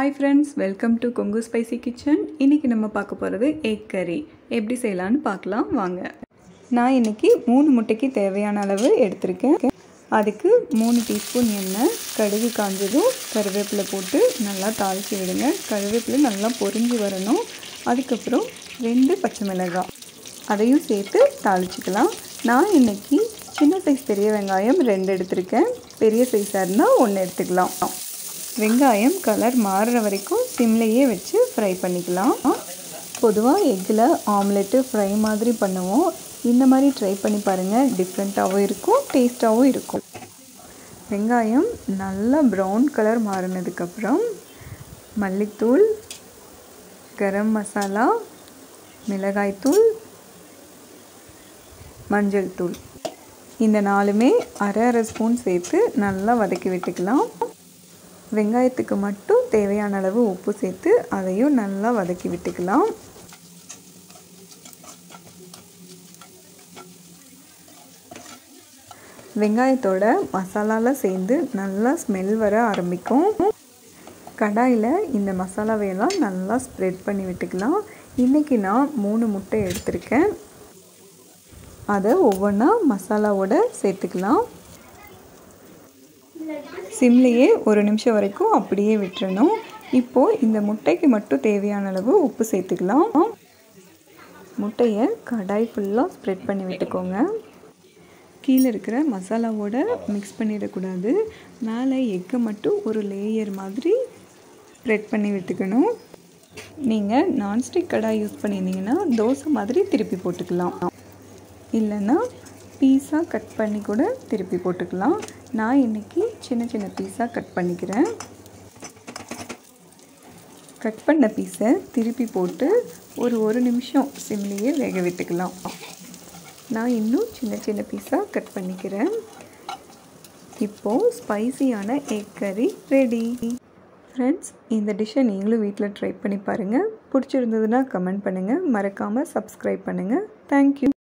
hi friends welcome to Kongu spicy kitchen இன்றைக்கி நம்ம பார்க்க போகிறது எக் கறி எப்படி செய்யலான்னு பார்க்கலாம் வாங்க நான் இன்றைக்கி மூணு முட்டைக்கு தேவையான அளவு எடுத்திருக்கேன் அதுக்கு மூணு டீஸ்பூன் எண்ணெய் கடுகு காஞ்சதும் கருவேப்பிலை போட்டு நல்லா தாளித்து விடுங்க கருவேப்பிலை நல்லா பொரிஞ்சு வரணும் அதுக்கப்புறம் ரெண்டு பச்சை மிளகாய் அதையும் சேர்த்து தாளிச்சிக்கலாம் நான் இன்றைக்கி சின்ன சைஸ் பெரிய வெங்காயம் ரெண்டு எடுத்திருக்கேன் பெரிய சைஸாக இருந்தால் ஒன்று எடுத்துக்கலாம் வெங்காயம் கலர் மாறுற வரைக்கும் சிம்லேயே வச்சு ஃப்ரை பண்ணிக்கலாம் பொதுவாக எக்கில் ஆம்லெட்டு ஃப்ரை மாதிரி பண்ணுவோம் இந்த மாதிரி ட்ரை பண்ணி பாருங்கள் டிஃப்ரெண்ட்டாகவும் இருக்கும் டேஸ்ட்டாகவும் இருக்கும் வெங்காயம் நல்லா ப்ரௌன் கலர் மாறினதுக்கப்புறம் மல்லித்தூள் கரம் மசாலா மிளகாய்த்தூள் மஞ்சள் தூள் இந்த நாலுமே அரை அரை ஸ்பூன் சேர்த்து நல்லா வதக்கி விட்டுக்கலாம் வெங்காயத்துக்கு மட்டும் தேவையான அளவு உப்பு சேர்த்து அதையும் நல்லா வதக்கி விட்டுக்கலாம் வெங்காயத்தோட மசாலாவில் சேர்ந்து நல்லா ஸ்மெல் வர ஆரம்பிக்கும் கடாயில் இந்த மசாலாவையெல்லாம் நல்லா ஸ்ப்ரெட் பண்ணி விட்டுக்கலாம் இன்றைக்கி நான் மூணு முட்டை எடுத்திருக்கேன் அதை ஒவ்வொன்றா மசாலாவோட சேர்த்துக்கலாம் சிம்லேயே ஒரு நிமிஷம் வரைக்கும் அப்படியே விட்டுறணும் இப்போது இந்த முட்டைக்கு மட்டும் தேவையான அளவு உப்பு சேர்த்துக்கலாம் முட்டையை கடாய் ஃபுல்லாக ஸ்ப்ரெட் பண்ணி விட்டுக்கோங்க கீழே இருக்கிற மசாலாவோட மிக்ஸ் பண்ணிடக்கூடாது மேலே எக்கை மட்டும் ஒரு லேயர் மாதிரி ஸ்ப்ரெட் பண்ணி விட்டுக்கணும் நீங்கள் நான்ஸ்டிக் கடாய் யூஸ் பண்ணியிருந்தீங்கன்னா தோசை மாதிரி திருப்பி போட்டுக்கலாம் இல்லைன்னா பீஸாக கட் பண்ணி கூட திருப்பி போட்டுக்கலாம் நான் இன்றைக்கி சின்ன சின்ன பீஸாக கட் பண்ணிக்கிறேன் கட் பண்ண பீஸை திருப்பி போட்டு ஒரு ஒரு நிமிஷம் சிம்லேயே வேக விட்டுக்கலாம் நான் இன்னும் சின்ன சின்ன பீஸாக கட் பண்ணிக்கிறேன் இப்போது ஸ்பைசியான எக் கறி ரெடி ஃப்ரெண்ட்ஸ் இந்த டிஷ்ஷை நீங்களும் வீட்டில் ட்ரை பண்ணி பாருங்கள் பிடிச்சிருந்ததுன்னா கமெண்ட் பண்ணுங்கள் மறக்காமல் சப்ஸ்கிரைப் பண்ணுங்கள் தேங்க்யூ